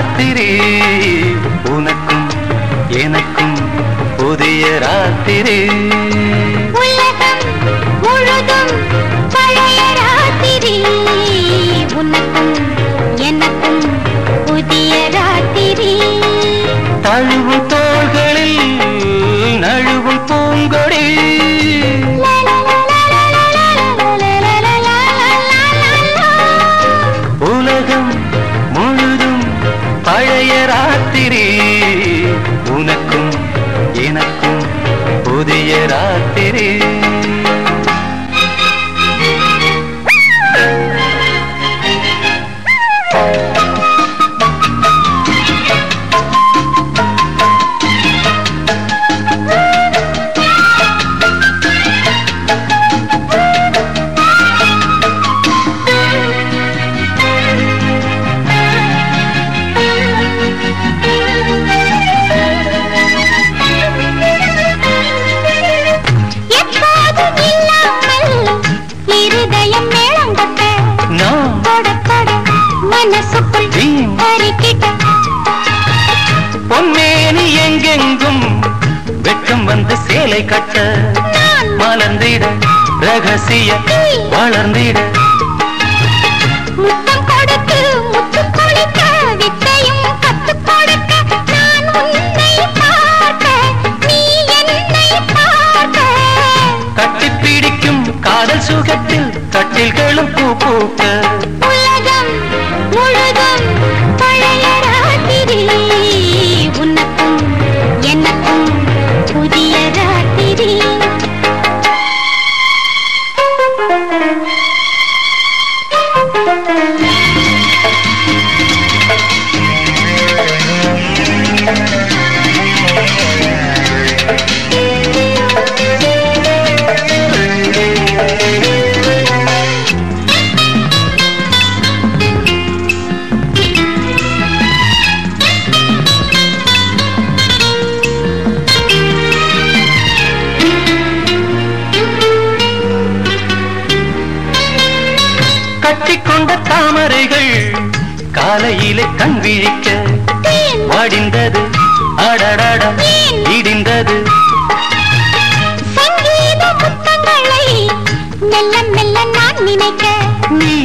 ராத்திரி உனக்கும் எனக்கும் புதிய ராத்திரி உலகம் முழுதும் பழைய ராத்திரி உனக்கும் எனக்கும் புதிய ராத்திரி தழுவும் தோள்களில் நழுவும் பூங்கொடி உலகம் முழுதும் பழைய ராத்திரி உனக்கும் எனக்கும் புதிய ராத்திரி எப்போதும் இல்லாமல் இருதயம் மேளம் கொட்ட நான் தொட தொட மனசுக்குள் நீயும் அறிக்கிட்ட பொன்மேனி எங்கெங்கும் வெட்கம் வந்து சேலை கட்ட நான் மலர்ந்திட ரகசிய வளர்ந்திட முத்தம் கொடுத்து முத்து குளிக்க வித்தையும் கத்துக் கொடுக்க நான் உன்னை பார்க்க நீ என்னை பார்க்க கட்டிப் பிடிக்கும் காதல் சுகத்தில் கட்டில்களும் பூ பூக்க உலகம் முழுதும் பழைய ராத்திரி உனக்கும் எனக்கும் புதிய ராத்திரி கட்டிக்கொண்ட தாமரைகள் காலையிலே கண் விழிக்க தேன் வடிந்தது அடடட இடிந்தது சங்கீத முத்தங்களை மெல்ல மெல்ல நான் நினைக்க நீ